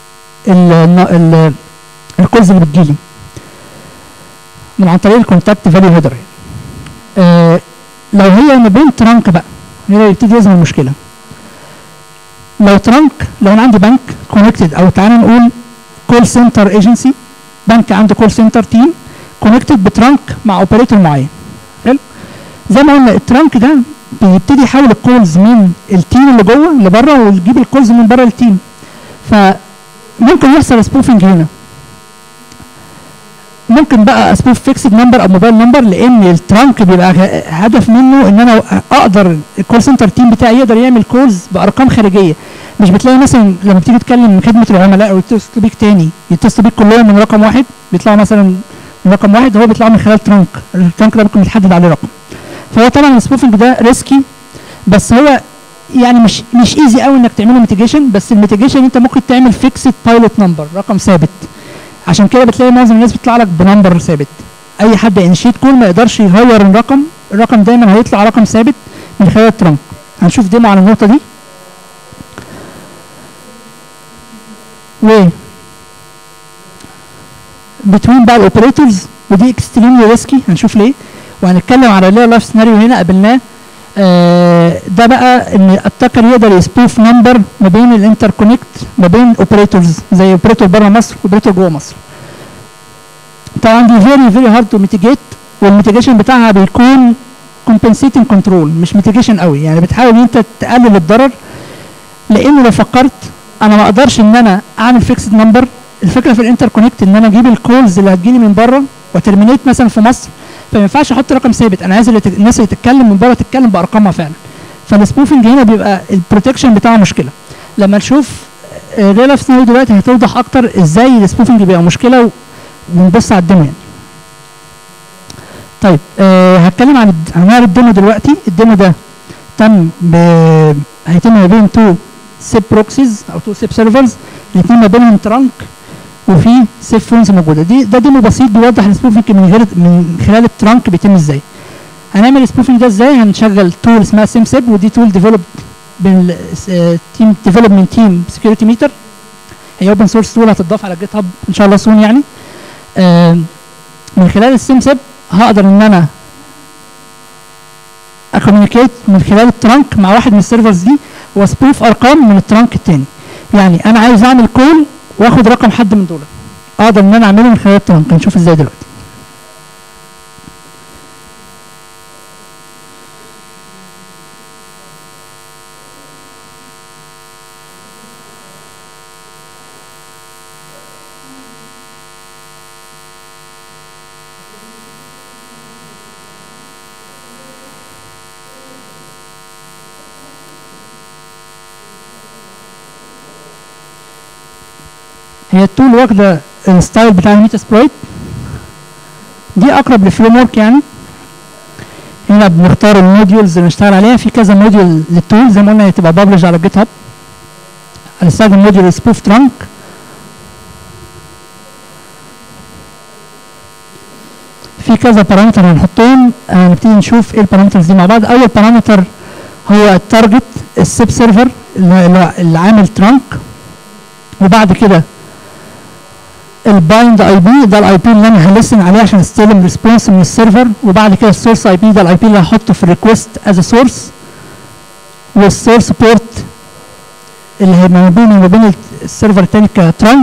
الكولز اللي بتجيلي من عن طريق الكونتاكت فاليو هيدر آه لو هي ما بين ترانك بقى هنا يبتدي يظهر المشكله لو ترانك لو انا عندي بنك كونكتد او تعالى نقول كول سنتر ايجنسي بنك عنده كول سنتر تيم كونكتد بترانك مع اوبريتور معين حلو زي ما قلنا الترانك ده بيبتدي يحول الكولز من التيم اللي جوه لبره ويجيب الكولز من بره التيم فممكن يحصل سبوفنج هنا ممكن بقى اسبوف فيكسد نمبر او موبايل نمبر لان الترانك بيبقى هدف منه ان انا اقدر الكول سنتر تيم بتاعي يقدر يعمل كولز بارقام خارجيه مش بتلاقي مثلا لما بتيجي تتكلم من خدمه العملاء او يتصلوا بيك تاني يتصلوا بيك كلهم من رقم واحد بيطلعوا مثلا من رقم واحد هو بيطلع من خلال ترانك الترانك ده ممكن يتحدد عليه رقم فهو طبعا السبوفنج ده ريسكي بس هو يعني مش مش ايزي قوي انك تعمله ميتيجيشن بس الميتيجيشن انت ممكن تعمل فيكسد بايلوت نمبر رقم ثابت عشان كده بتلاقي معظم الناس بيطلع لك بنمبر ثابت اي حد انشيت كول ما يقدرش يغير الرقم الرقم دايما هيطلع رقم ثابت من خلال الترانك هنشوف ديمو على النقطه دي و بتوين بقى الاوبريتورز ودي اكستريملي ريسكي هنشوف ليه وهنتكلم على ريال لايف سيناريو هنا قابلناه آه ده بقى ان التاكر يقدر يسبوف نمبر ما بين الانتر كونكت ما بين اوبريتورز زي اوبريتور بره مصر واوبريتور جوه مصر طبعا دي فيري فيري هارد تو ميتيجيت والميتيجيشن بتاعها بيكون كومبنسيتنج كنترول مش ميتيجيشن قوي يعني بتحاول ان انت تقلل الضرر لان لو فكرت انا ما اقدرش ان انا اعمل فيكسد نمبر الفكره في الانتر كونكت ان انا اجيب الكولز اللي هتجيلي من بره وترمينيت مثلا في مصر فما ينفعش احط رقم ثابت انا عايز اللي ت- الناس اللي تتكلم من بره تتكلم بارقامها فعلا فالسبوفنج هنا بيبقى البروتكشن بتاعه مشكله لما نشوف ريلاف سنو دلوقتي هتوضح اكتر ازاي السبوفنج بيبقى مشكله و- ونبص على الديمو يعني طيب أه هتكلم عن الد- هنعرض الديمو دلوقتي الديمو ده تم ب... هيتم ما بين تو سيب بروكسيز او تو سيب سيرفرز الاثنين ما بينهم ترانك وفي سيب فونز موجوده دي ده ديمو بسيط بيوضح السبوفنج من غير من خلال الترانك بيتم ازاي هنعمل السبوفنج ده ازاي هنشغل تول اسمها سيم سيب ودي تول ديفلوب بالتيم ديفلوبمنت تيم سكيورتي ميتر هي اوبن سورس تول هتضاف على جيت هاب ان شاء الله سون يعني آه من خلال السيم سيب هقدر ان انا اكوميونيكيت من خلال الترانك مع واحد من السيرفرز دي واسبوف ارقام من الترانك التاني يعني انا عايز اعمل كول واخد رقم حد من دول اقدر ان انا اعمله من خلال الترانك هنشوف ازاي دلوقتي هي التول واخده الستايل بتاع الميتا سبرايت دي اقرب لفريم ورك يعني هنا بنختار الموديولز اللي نشتغل عليها في كذا موديول للتول زي ما قلنا هي تبقى بابلج على جيت هاب هنستخدم موديول سبوف ترانك في كذا بارامتر هنحطهم هنبتدي نشوف ايه البارامترز دي مع بعض اول بارامتر هو التارجت السيب سيرفر اللي اللي- اللي عامل ترانك وبعد كده البايند اي بي ده الاي بي اللي انا هلسن عليه عشان استلم ريسبونس من السيرفر وبعد كده السورس اي بي ده الاي بي اللي هحطه في الريكوست از سورس والسورس بورت اللي هيبقى ما بيني وما بين السيرفر التاني كترانك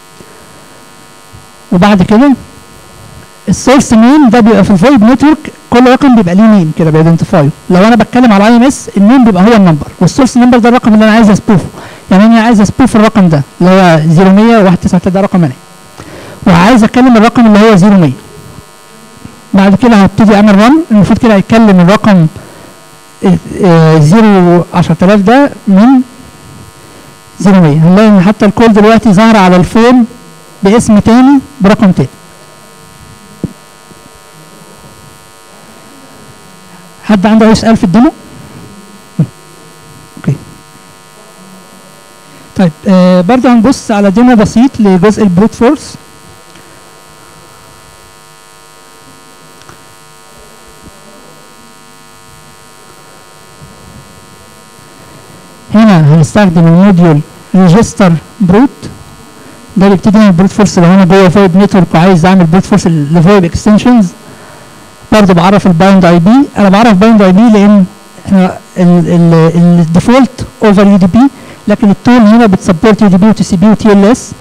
وبعد كده السورس نيم ده بيبقى في الفويب نتورك كل رقم بيبقى ليه نيم كده بيدنتيفايو لو انا بتكلم على اي ام اس النيم بيبقى هو النمبر والسورس نمبر ده الرقم اللي انا عايز اسبوفه يعني انا عايز اسبوف الرقم ده اللي هو 0100 193 ده رقم انا وعايز اتكلم الرقم اللي هو 0100 بعد كده هبتدي اعمل رن المفروض كده هيتكلم الرقم 0 10000 ده من 0100 هنلاقي ان حتى الكول دلوقتي ظاهر على الفون باسم تاني برقم تاني حد عنده اي سؤال في الديمو؟ اوكي طيب آه برضه هنبص على ديمو بسيط لجزء البروت فورس هنا هنستخدم الموديول ريجستر بروت ده بيبتدي من البروت فورس لو انا جوه فويب نتورك وعايز اعمل بروت فورس لفويب اكستنشنز برضه بعرف البايند اي بي انا بعرف بايند اي بي لان احنا الديفولت اوفر يو دي بي لكن التول هنا بتسبورت يو دي بي وتي سي بي وتي ال اس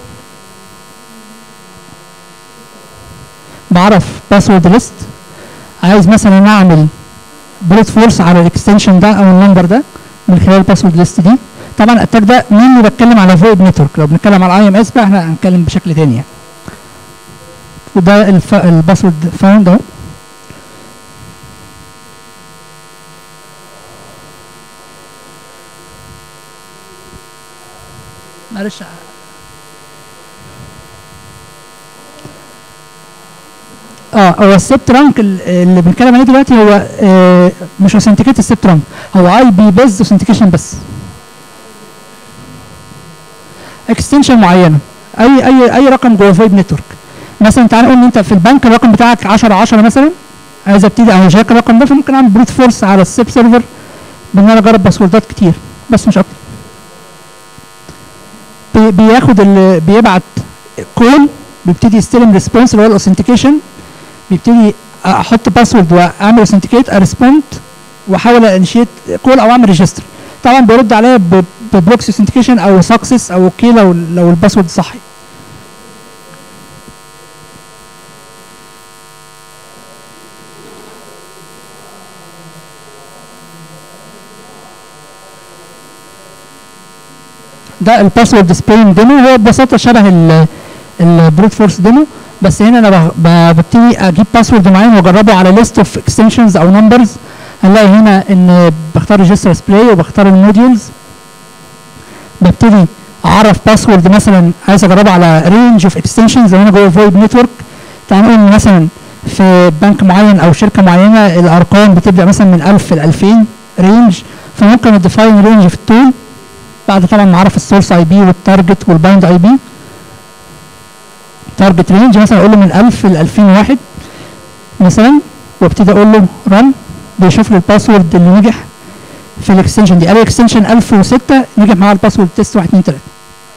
بعرف باسورد ليست عايز مثلا اعمل بروت فورس على الاكستنشن ده او النمبر ده من خلال الباسورد ليست دي طبعا الاتاك ده مين بتكلم على فويب نتورك لو بنتكلم على اي ام اس بقى احنا هنتكلم بشكل تاني يعني وده الف... الباسورد فاوند اهو معلش اه هو السيب ترانك ال- اللي بنتكلم عليه دلوقتي هو آه مش اوثنتيكيت السيب ترانك هو اي بي بيز اوثنتيكيشن بس اكستنشن معينه اي اي اي رقم جوه فايب نتورك مثلا تعال نقول ان انت في البنك الرقم بتاعك 10 10 مثلا عايز ابتدي انا مش هاكر الرقم ده فممكن اعمل بروت فورس على السيب سيرفر بان انا اجرب باسوردات كتير بس مش اكتر بي- بياخد ال- بيبعت كول بيبتدي يستلم ريسبونس اللي هو الاوثنتيكيشن بيبتدي احط باسورد واعمل اوثنتيكيت ارسبوند واحاول انشيت كول او اعمل ريجستر طبعا بيرد عليا ب- ببروكسي اوثنتيكيشن او سكسس او اوكي لو لو الباسورد صح ده الباسورد سبرينج ديمو هو ببساطه شبه البروت فورس ديمو بس هنا انا ب- ب- ببتدي اجيب باسورد معين واجربه على ليست اوف اكستنشنز او نمبرز هنلاقي هنا ان بختار ريجستر سبلاي وبختار الموديولز ببتدي اعرف باسورد مثلا عايز اجربه على رينج اوف اكستنشنز لو انا جوه فويب نتورك تعال نقول إن مثلا في بنك معين او شركه معينه الارقام بتبدا مثلا من 1000 ل 2000 رينج فممكن اديفاين رينج في التول بعد طبعا ما اعرف السورس اي بي والتارجت والبايند اي بي تارجت رينج مثلا اقول له من 1000 ل 2001 مثلا وابتدي اقول له رن بيشوف لي الباسورد اللي نجح في الاكستنشن دي قال لي اكستنشن 1006 نجح معاه الباسورد تيست 1 2 3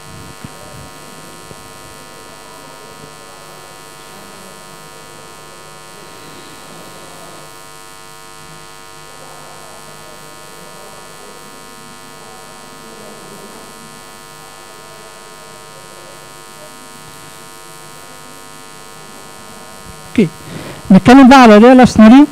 اوكي نتكلم بقى على ريال سيناريو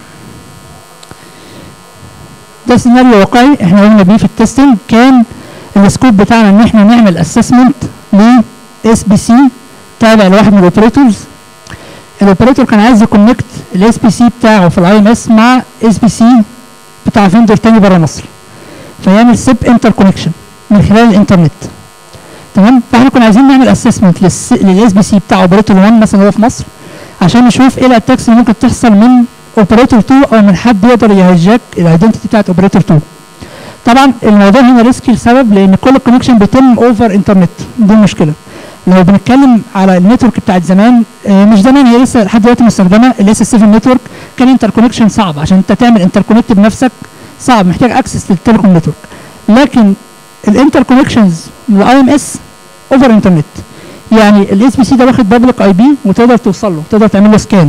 ده سيناريو واقعي احنا قلنا بيه في التستنج كان السكوب بتاعنا ان احنا نعمل اسسمنت ل اس بي سي تابع لواحد من الاوبريتورز الاوبريتور كان عايز يكونكت الاس بي سي بتاعه في الاي ام اس مع اس بي سي بتاع فيندور تاني بره مصر فيعمل سيب انتر كونكشن من خلال الانترنت تمام فاحنا كنا عايزين نعمل اسسمنت للاس بي سي بتاع اوبريتور 1 مثلا هو في مصر عشان نشوف ايه الاتاكس اللي ممكن تحصل من اوبريتور 2 او من حد يقدر يهجاك الايدنتيتي بتاعت اوبريتور 2 طبعا الموضوع هنا ريسكي لسبب لان كل الكونكشن بيتم اوفر انترنت دي المشكله لو بنتكلم على النتورك بتاعت زمان آه، مش زمان هي لسه لحد دلوقتي مستخدمه الاس اس 7 نتورك كان انتر كونكشن صعب عشان انت تعمل انتر كونكت بنفسك صعب محتاج اكسس للتليكوم نتورك لكن الانتر كونكشنز للاي ام اس اوفر انترنت يعني الاس بي سي ده واخد بابليك اي بي وتقدر توصل له تقدر تعمل له سكان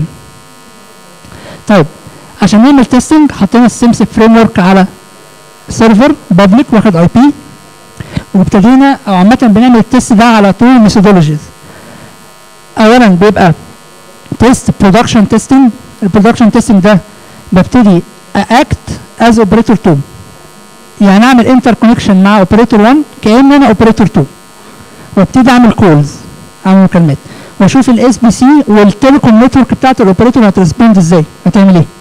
طيب عشان نعمل تيستنج حطينا السيمسك فريم ورك على سيرفر بابليك واخد اي بي وابتدينا او عامه بنعمل التيست ده على تو ميثودولوجيز اولا بيبقى تيست برودكشن تيستنج البرودكشن تيستنج ده ببتدي اكت از اوبريتور 2 يعني اعمل انتر كونكشن مع اوبريتور 1 كان انا اوبريتور 2 وابتدي اعمل كولز اعمل مكالمات واشوف الاس بي سي والتليكوم نتورك بتاعت الاوبريتور هترسبوند ازاي هتعمل ايه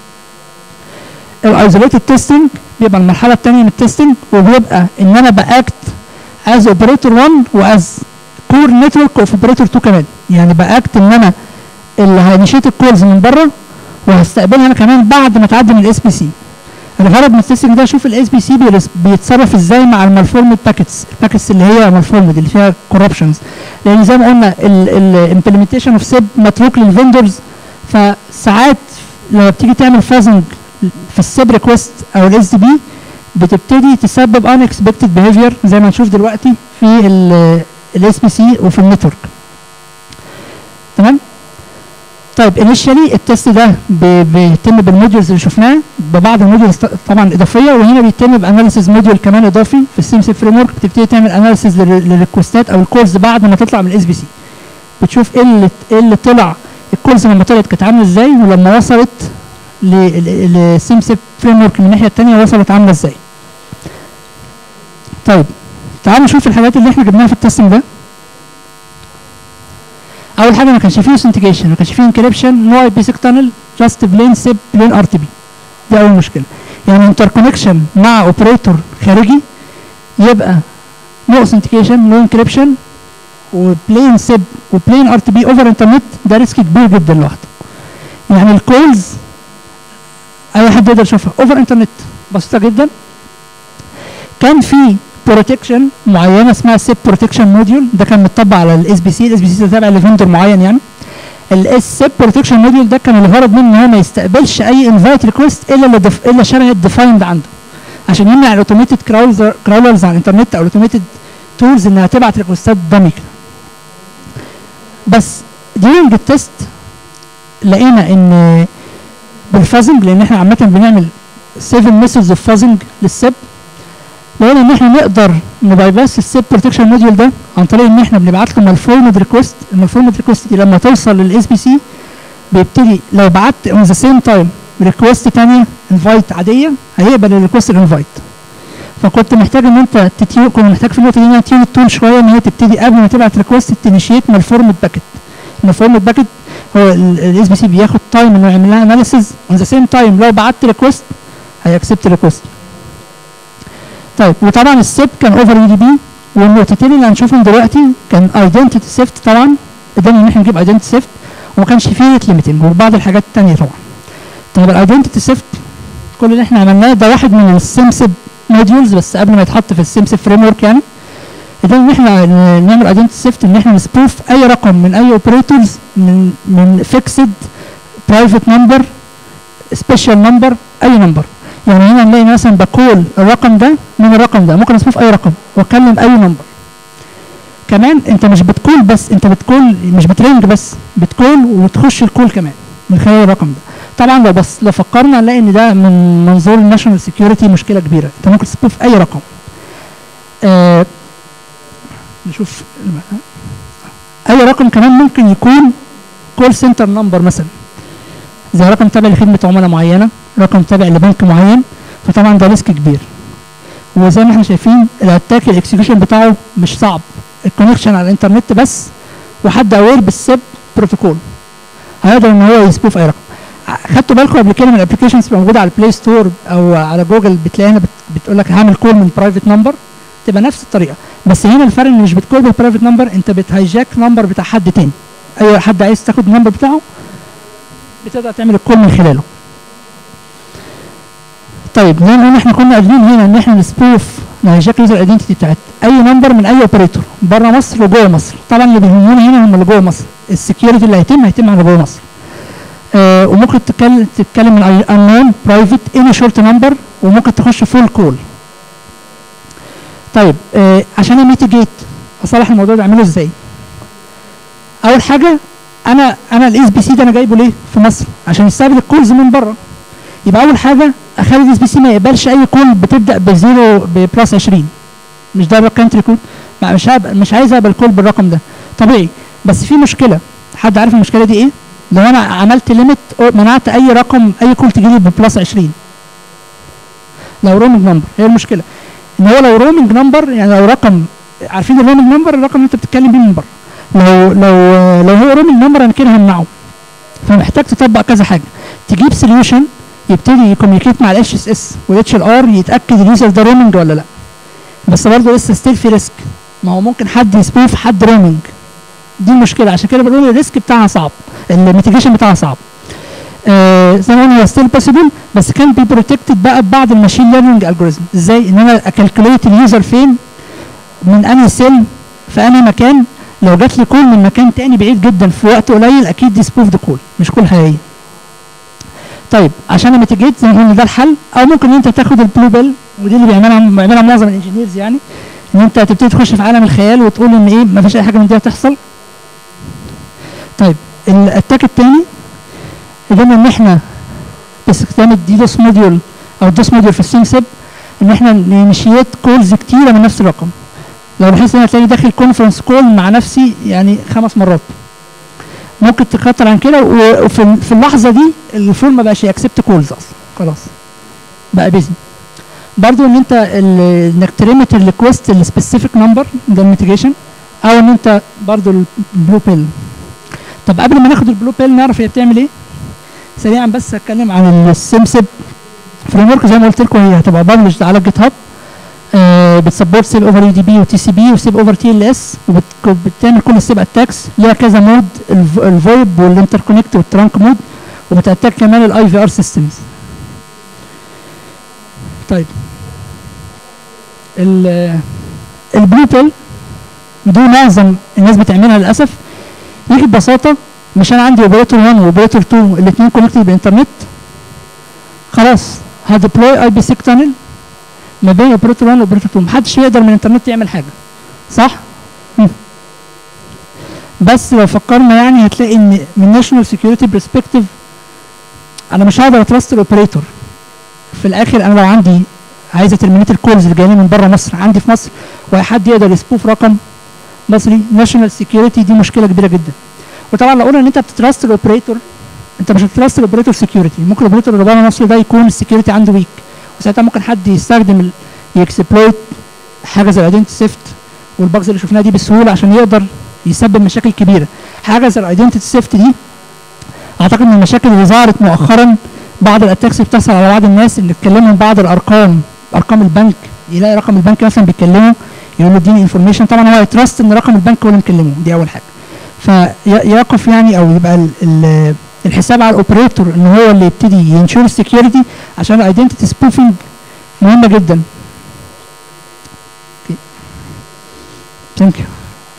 الايزوليتد تيستنج بيبقى المرحله الثانيه من التيستنج وبيبقى ان انا باكت از اوبريتور 1 واز كور نتورك اوف اوبريتور 2 كمان يعني باكت ان انا اللي هنشيت الكولز من بره وهستقبلها انا كمان بعد ما تعدي من الاس بي سي الغرض من التستنج ده اشوف الاس بي سي بيتصرف ازاي مع المالفورمد باكيتس الباكيتس اللي هي مالفورمد اللي فيها كوربشنز لان زي ما قلنا الامبلمنتيشن اوف سيب متروك للفندرز فساعات لما بتيجي تعمل فازنج في السيب ريكوست او الاس دي بي بتبتدي تسبب ان اكسبكتد بيهيفير زي ما نشوف دلوقتي في الاس بي سي وفي النتورك تمام طيب انيشالي التست ده بي- بيتم بالموديولز اللي شفناها ببعض الموديولز ط- طبعا اضافيه وهنا بيتم باناليسيز موديول كمان اضافي في السيم سي فريم ورك تبتدي تعمل اناليسيز للريكوستات او الكولز بعد ما تطلع من الاس بي سي بتشوف ايه اللي ايه اللي طلع الكولز لما طلعت كانت عامله ازاي ولما وصلت للسيم سي فريم ورك من الناحيه الثانيه وصلت عامله ازاي طيب تعالوا نشوف الحاجات اللي احنا جبناها في التستنج ده اول حاجه ما كانش فيه اوثنتيكيشن ما كانش فيه انكريبشن نو اي بي سيك تانل جاست بلين سيب بلين ار تي بي دي اول مشكله يعني انتر كونكشن مع اوبريتور خارجي يبقى نو اوثنتيكيشن نو انكريبشن وبلين سيب وبلين ار تي بي اوفر انترنت ده ريسك كبير جدا لوحده يعني الكولز اي حد يقدر يشوفها اوفر انترنت بسيطه جدا كان في بروتكشن معينه اسمها سيب بروتكشن موديول ده كان متطبق على الاس بي سي الاس بي سي ده تابع لفندر معين يعني الاس سيب بروتكشن موديول ده كان الغرض منه ان هو ما يستقبلش اي انفايت ريكوست الا اللي دف... الا شبه الديفايند عنده عشان يمنع الاوتوميتد كراولرز على الانترنت او الاوتوميتد تولز انها تبعت ريكوستات دامي كده بس during التست لقينا ان بالفازنج لان احنا عامه بنعمل 7 ميثودز اوف فازنج للسيب لقينا ان احنا نقدر نبايباس السيب بروتكشن موديول ده عن طريق ان احنا بنبعت له مالفورمد ريكوست المالفورمد ريكوست دي لما توصل للاس بي سي بيبتدي لو بعت اون ذا سيم تايم ريكوست ثانيه انفايت عاديه هيقبل الريكوست الانفايت فكنت محتاج ان انت تتيو كنت محتاج في النقطه دي ان تيون التون شويه ان هي تبتدي قبل ما تبعت ريكوست تنشيت من الفورمت باكت ان الفورمت باكت هو الاس بي سي بياخد تايم انه يعمل لها اناليسيز اون ذا سيم تايم لو بعت ريكوست هيأكسبت ريكوست طيب وطبعا السيب كان اوفر اي دي بي والنقطتين اللي هنشوفهم دلوقتي كان ايدنتيتي سيفت طبعا قدرنا ان احنا نجيب ايدنتيتي سيفت وما كانش فيه ريت ليميتنج وبعض الحاجات الثانيه طبعا طيب الايدنتيتي سيفت كل اللي احنا عملناه ده واحد من السيمسب موديولز بس قبل ما يتحط في السيمسب فريم ورك يعني قدرنا ان احنا نعمل ايدنتيتي سيفت ان احنا نسبوف اي رقم من اي اوبريتورز من من فيكسد برايفت نمبر سبيشال نمبر اي نمبر يعني هنا نلاقي مثلا بكول الرقم ده من الرقم ده ممكن اسبوف اي رقم واكلم اي نمبر كمان انت مش بتكول بس انت بتكول مش بترنج بس بتكول وتخش الكول كمان من خلال الرقم ده طبعا لو بس لو فكرنا نلاقي ان ده من منظور الناشونال سكيورتي مشكله كبيره انت ممكن تسبوف اي رقم آه نشوف اي رقم كمان ممكن يكون كول سنتر نمبر مثلا زي رقم تابع لخدمه عملاء معينه رقم تابع لبنك معين فطبعا ده ريسك كبير وزي ما احنا شايفين الاتاك الاكسكيوشن بتاعه مش صعب الكونكشن على الانترنت بس وحد اوير بالسب بروتوكول هيقدر ان هو يسبوف اي رقم خدتوا بالكم قبل كده من الابلكيشنز موجوده على البلاي ستور او على جوجل بتلاقيها بتقول لك هعمل كول من برايفت نمبر تبقى نفس الطريقه بس هنا الفرق ان مش بتكول بالبرايفت نمبر انت بتهيجاك نمبر بتاع حد تاني اي حد عايز تاخد النمبر بتاعه بتقدر تعمل الكول من خلاله طيب زي ما احنا كنا قادرين هنا ان احنا نسبوف نهيجاك يوزر ايدنتيتي بتاعت اي نمبر من اي اوبريتور بره مصر وجوه مصر طبعا اللي بيهمنا هنا هم اللي جوه مصر السكيورتي اللي هيتم هيتم على جوه مصر آه وممكن تتكلم تتكلم من unknown برايفت اني شورت نمبر وممكن تخش فول كول طيب آه عشان اميتيجيت اصلح الموضوع ده اعمله ازاي اول حاجه انا انا الاس بي سي ده انا جايبه ليه في مصر عشان يستقبل الكولز من بره يبقى اول حاجه اخلي الاس بي سي ما يقبلش اي كول بتبدا بزيرو ببلس 20 مش ده الكانتري كود مش مش عايز اقبل كول بالرقم ده طبيعي بس في مشكله حد عارف المشكله دي ايه لو انا عملت ليميت منعت اي رقم اي كول تجي لي ببلس 20 لو رومنج نمبر هي المشكله ان هو لو رومنج نمبر يعني لو رقم عارفين الرومنج نمبر الرقم اللي انت بتتكلم بيه من بره لو لو لو هو رومنج نمبر انا كده همنعه فمحتاج تطبق كذا حاجه تجيب سوليوشن يبتدي يكوميونيكيت مع الاتش اس اس والاتش ال ار يتاكد اليوزر ده رومنج ولا لا بس برضه لسه ستيل في ريسك ما هو ممكن حد يسبوف حد رومنج دي المشكله عشان كده بنقول الريسك بتاعها صعب الميتيجيشن بتاعها صعب آه زي ما قلنا هو ستيل بوسيبل بس كان بي بروتكتد بقى ببعض الماشين ليرنينج الجوريزم ازاي ان انا اكالكوليت اليوزر فين من انهي سيل في انهي مكان لو جات لي كول من مكان تاني بعيد جدا في وقت قليل اكيد دي سبوف ده كول مش كول حقيقيه طيب عشان اميتيجيت زي ما قلنا ده الحل او ممكن ان انت تاخد البلو بيل ودي اللي بيعملها بيعملها معظم الانجينيرز يعني ان انت تبتدي تخش في عالم الخيال وتقول ان ايه ما فيش اي حاجه من دي هتحصل طيب الاتاك الثاني قدرنا ان احنا باستخدام الديدوس موديول او الدوس موديول في السيم سيب ان احنا ننشيت كولز كتيره من نفس الرقم لو بحيث ان انا تلاقي داخل كونفرنس كول مع نفسي يعني خمس مرات ممكن تكتر عن كده وفي في اللحظه دي الفول ما بقاش يكسبت كولز اصلا خلاص بقى بيزي برضو ان انت انك تريمت الريكوست السبيسيفيك نمبر ده الميتيجيشن او ان انت برضو البلو بيل طب قبل ما ناخد البلو بيل نعرف هي بتعمل ايه سريعا بس اتكلم عن السيمسب فريم ورك زي ما قلت لكم هي هتبقى ببلشد على جيت هاب آه بتسبورت سيب اوفر اي دي بي وتي سي بي وسيب اوفر تي ال اس وبتعمل كل السيب اتاكس ليها كذا مود الفويب والانتركونكت والترانك مود وبتاتاك كمان الاي في ار سيستمز طيب البلو بيل دي معظم الناس بتعملها للاسف يجي ببساطه مش انا عندي اوبريتور 1 واوبريتور 2 الاثنين كونكتد بالانترنت خلاص هديبلوي اي بي سيك تانل ما بين اوبريتور 1 واوبريتور 2 محدش يقدر من الانترنت يعمل حاجه صح؟ مم. بس لو فكرنا يعني هتلاقي ان من ناشونال سكيورتي برسبكتيف انا مش هقدر اترست الاوبريتور في الاخر انا لو عندي عايز اترمينيت الكولز اللي جايين من بره مصر عندي في مصر واي حد يقدر يسبوف رقم مصري ناشونال سكيورتي دي مشكله كبيره جدا وطبعا لو قلنا ان انت بتترست الاوبريتور انت مش هتترست الاوبريتور سكيورتي ممكن الاوبريتور اللي بره مصر ده يكون السكيورتي عنده ويك وساعتها ممكن حد يستخدم يكسبلويت حاجه زي الايدنتي سيفت والباجز اللي شفناها دي بسهوله عشان يقدر يسبب مشاكل كبيره حاجه زي الايدنتي سيفت دي اعتقد من المشاكل اللي ظهرت مؤخرا بعض الاتاكس بتحصل على بعض الناس اللي بتكلمهم بعض الارقام ارقام البنك يلاقي رقم البنك مثلا بيتكلمه يقول له اديني انفورميشن طبعا هو يترست ان رقم البنك هو اللي مكلمه دي اول حاجه فيقف يعني او يبقى ال ال الحساب على الاوبريتور ان هو اللي يبتدي ينشور السكيورتي عشان الايدنتي سبوفنج مهمه جدا ثانك يو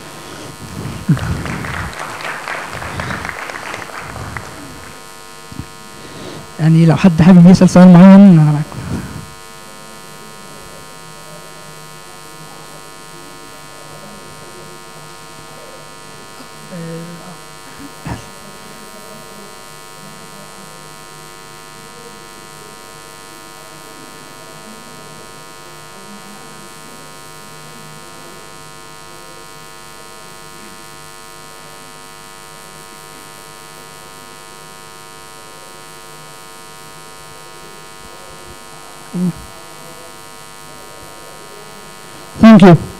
يعني لو حد حابب يسال سؤال معين انا معاكم Thank you.